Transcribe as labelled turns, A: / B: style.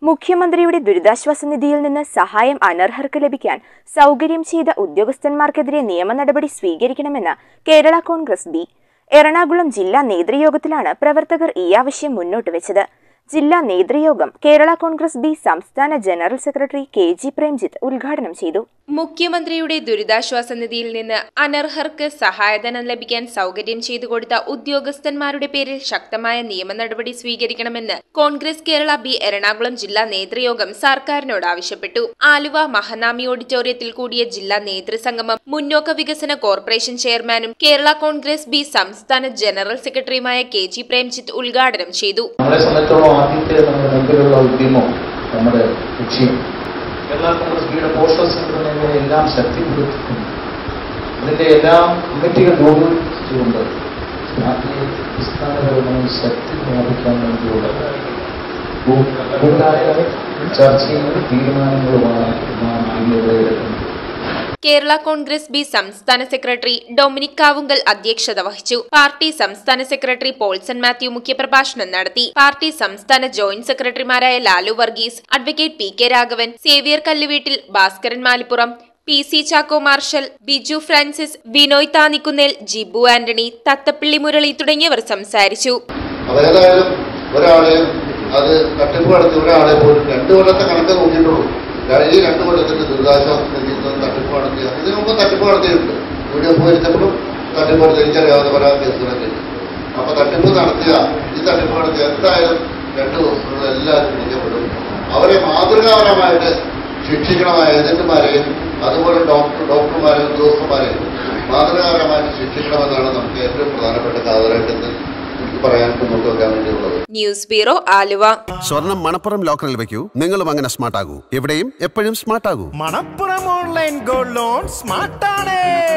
A: മുഖ്യമന്ത്രിയുടെ ദുരിതാശ്വാസ നിധിയിൽ നിന്ന് സഹായം അനർഹർക്ക് ലഭിക്കാൻ സൗകര്യം ചെയ്ത ഉദ്യോഗസ്ഥന്മാർക്കെതിരെ നിയമ നടപടി സ്വീകരിക്കണമെന്ന് കേരള കോൺഗ്രസ് ബി എറണാകുളം ജില്ലാ നേതൃയോഗത്തിലാണ് പ്രവർത്തകർ ഈ ആവശ്യം മുന്നോട്ട് വെച്ചത് ജില്ലാ നേതൃയോഗം കേരള കോൺഗ്രസ് ബി സംസ്ഥാന general secretary K G Premjith ഉദ്ഘാടനം ചെയ്തു
B: മുഖ്യമന്ത്രിയുടെ ദുരിതാശ്വാസ നിധിയിൽ നിന്ന് അനർഹർക്ക് സഹായധനം ലഭിക്കാൻ സൗകര്യം ചെയ്തു കൊടുത്ത ഉദ്യോഗസ്ഥന്മാരുടെ പേരിൽ ശക്തമായ നിയമ നടപടി സ്വീകരിക്കണമെന്ന് കോൺഗ്രസ് കേരള ബി എറണാകുളം ജില്ലാ നേതൃയോഗം സർക്കാരിനോട് ആവശ്യപ്പെട്ടു ആലുവ മഹനാമി ഓഡിറ്റോറിയത്തിൽ കൂടിയ ജില്ലാ നേതൃസംഗമം മുന്നോക്ക വികസന കോർപ്പറേഷൻ ചെയർമാനും കേരള കോൺഗ്രസ് ബി സംസ്ഥാന ജനറൽ സെക്രട്ടറിയുമായ കെ ജി പ്രേംജിത്ത് ഉദ്ഘാടനം ചെയ്തു
C: നമ്മളെ സംബന്ധിച്ചോളം ആദ്യത്തെ നമ്മുടെ മുമ്പിലുള്ള ഉദ്യമം നമ്മുടെ ലക്ഷ്യം കേരള കോൺഗ്രസ് ബിയുടെ പോസ്റ്റൽ സംഘടനകളെ എല്ലാം ശക്തിപ്പെടുത്തിക്കൊണ്ട് അതിന്റെ എല്ലാ കമ്മിറ്റികൾ രൂപീകരിച്ചുകൊണ്ട് പാർട്ടിയെ അടിസ്ഥാനപരമായി ശക്തി പ്രാപിക്കാൻ വേണ്ടിയുള്ള കൂ- കൂട്ടായ ചർച്ചയും തീരുമാനങ്ങളുമാണ് നാം ഇന്നിവിടെ എടുക്കുന്നത്
B: കേരള കോൺഗ്രസ് ബി സംസ്ഥാന സെക്രട്ടറി ഡൊമിനിക് കാവുങ്കൽ അധ്യക്ഷത വഹിച്ചു പാർട്ടി സംസ്ഥാന സെക്രട്ടറി പോൾസൺ മാത്യു മുഖ്യപ്രഭാഷണം നടത്തി പാർട്ടി സംസ്ഥാന ജോയിന്റ് സെക്രട്ടറിമാരായ Lalu Varghese advocate P K Raghavan Xavier Kalluveettil Bhaskaran Malippuram P C Chacko Marshal Biju Francis Vinoy Thanikkunnel Jibu Antony Thathappilly Murali തുടങ്ങിയവർ സംസാരിച്ചു
D: അപ്പൊ ഏതായാലും ഒരാളെ അത് തട്ടിപ്പ് നടത്തി ഒരാളെ പോലും രണ്ടു കൊല്ലത്തെ കണക്ക് നോക്കിയിട്ടുള്ളൂ ര- ഈ രണ്ടു കൊല്ലത്തിന്റെ ദുരിതാശ്വാസ നിധിയിൽ നിന്ന് തട്ടിപ്പ് നടത്തിയ ഇതിനു മുമ്പ് തട്ടിപ്പ് നടത്തിയിട്ടുണ്ട് വീഡിയോ പോയിരുന്നപ്പോഴും തട്ടിപ്പ് നടത്തി എനിക്കറിയാവുന്ന പല കേസുകളൊക്കെ ഉണ്ട് അപ്പൊ തട്ടിപ്പ് നടത്തിയ ഈ തട്ടിപ്പ് നടത്തിയ എന്തായാലും രണ്ടു ദിവസങ്ങളിൽ എല്ലാവരും പിടിക്കപ്പെടും അവരെ മാതൃകാപരമായിട്ട് ശിക്ഷിക്കണമായ ഏജന്റുമാരെയും അതുപോലെ ഡോക്ടർ ഡോക്ടർമാരെയും ഉദ്യോഗസ്ഥന്മാരെയും മാതൃകാപരമായിട്ട് ശിക്ഷിക്കണമെന്നാണ് നമുക്ക് ഏറ്റവും പ്രധാനപ്പെട്ട കാതലായിട്ട് എനിക്ക് പറയാൻ മുന്നോട്ട് വെക്കാൻ വേണ്ടിയുള്ളത്
B: ന്യൂസ് ബ്യൂറോ ആലുവ
E: സ്വർണം മണപ്പുറം ലോക്കറിൽ വെക്കൂ നിങ്ങളും അങ്ങനെ സ്മാർട്ട് ആകൂ എവിടെയും എപ്പോഴും സ്മാർട്ട് ആകൂ
F: മണപ്പുറം ഓൺലൈൻ ഗോൾഡ് ലോൺ സ്മാർട്ടാണ്